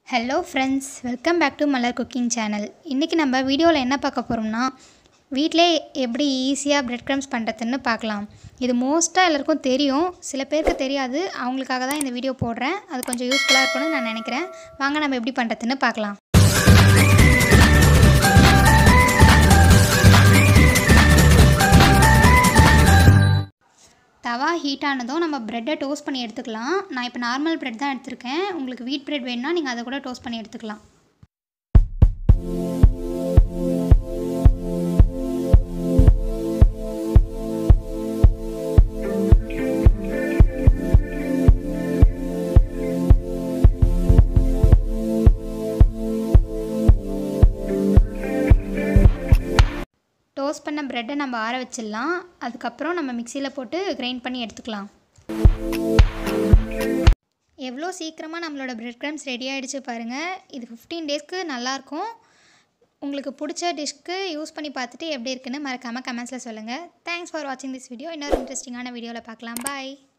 hello friends welcome back to Malar cooking channel இன்றைக்கி நம்ம வீடியோவில் என்ன பார்க்க போகிறோம்னா வீட்டிலே எப்படி ஈஸியாக பிரெட் க்ரம்ஸ் பண்ணுறதுன்னு பார்க்கலாம் இது மோஸ்ட்டாக எல்லாருக்கும் தெரியும் சில பேருக்கு தெரியாது அவங்களுக்காக தான் இந்த வீடியோ போடுறேன் அது கொஞ்சம் யூஸ்ஃபுல்லாக இருக்கும்னு நான் நினைக்கிறேன் வாங்க நம்ம எப்படி பண்ணுறதுன்னு பார்க்கலாம் தவா ஹீட் ஆனதும் நம்ம ப்ரெட்டை டோஸ்ட் பண்ணி எடுத்துக்கலாம் நான் இப்போ நார்மல் ப்ரெட் தான் எடுத்திருக்கேன் உங்களுக்கு வீட் ப்ரெட் வேணும்னா நீங்கள் அதை கூட டோஸ்ட் பண்ணி எடுத்துக்கலாம் டோஸ்ட் பண்ண ப்ரெட்டை நம்ம ஆற வச்சிடலாம் அதுக்கப்புறம் நம்ம மிக்சியில் போட்டு கிரைண்ட் பண்ணி எடுத்துக்கலாம் எவ்வளோ சீக்கிரமாக நம்மளோட பிரெட் க்ரம்ஸ் ரெடி ஆகிடுச்சு பாருங்கள் இது ஃபிஃப்டீன் டேஸ்க்கு நல்லாயிருக்கும் உங்களுக்கு பிடிச்ச டிஷ்க்கு யூஸ் பண்ணி பார்த்துட்டு எப்படி இருக்குன்னு மறக்காமல் கமெண்ட்ஸில் சொல்லுங்கள் தேங்க்ஸ் ஃபார் வாட்சிங் திஸ் வீடியோ இன்னொரு இன்ட்ரெஸ்டிங்கான வீடியோவில் பார்க்கலாம் பாய்